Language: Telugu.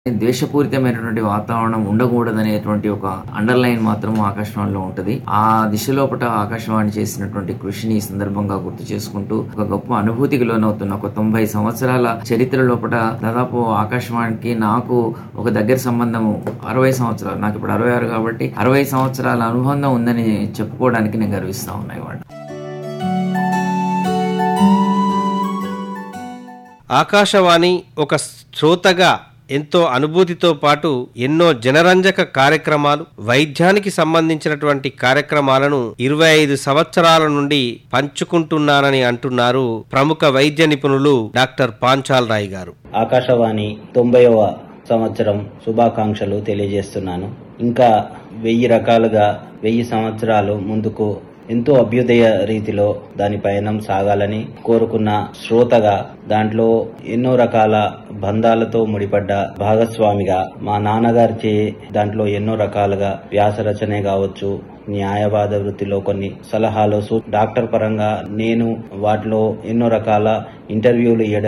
ద్వేషపూరితమైనటువంటి వాతావరణం ఉండకూడదనేటువంటి ఒక అండర్లైన్ మాత్రం ఆకాశవాణిలో ఉంటది ఆ దిశలోపట ఆకాశవాణి చేసినటువంటి కృషిని ఈ సందర్భంగా గుర్తు చేసుకుంటూ ఒక గొప్ప అనుభూతికి లోనవుతున్న ఒక తొంభై సంవత్సరాల చరిత్ర లోపల దాదాపు ఆకాశవాణికి నాకు ఒక దగ్గర సంబంధము అరవై సంవత్సరాలు నాకు ఇప్పుడు అరవై ఆరు కాబట్టి అరవై సంవత్సరాల అనుబంధం ఉందని చెప్పుకోవడానికి నేను గర్విస్తా ఉన్నా ఇవాళ ఆకాశవాణి ఒక శ్రోతగా ఎంతో అనుభూతితో పాటు ఎన్నో జనరంజక కార్యక్రమాలు వైద్యానికి సంబంధించినటువంటి కార్యక్రమాలను ఇరవై ఐదు సంవత్సరాల నుండి పంచుకుంటున్నానని అంటున్నారు ప్రముఖ వైద్య నిపుణులు డాక్టర్ పాంచాల్ రాయ్ గారు ఆకాశవాణి తొంభైవ సంవత్సరం శుభాకాంక్షలు తెలియజేస్తున్నాను ఇంకా వెయ్యి రకాలుగా వెయ్యి సంవత్సరాలు ముందుకు ఎంతో అభ్యుదయ రీతిలో దాని పయనం సాగాలని కోరుకున్న శ్రోతగా దాంట్లో ఎన్నో రకాల బంధాలతో ముడిపడ్డ భాగస్వామిగా మా నాన్నగారిచే దాంట్లో ఎన్నో రకాలుగా వ్యాస రచనే కావచ్చు న్యాయవాద వృత్తిలో కొన్ని సలహాలు సూ- డాక్టర్ పరంగా నేను వాటిలో ఎన్నో రకాల ఇంటర్వ్యూలు ఇవ్వడం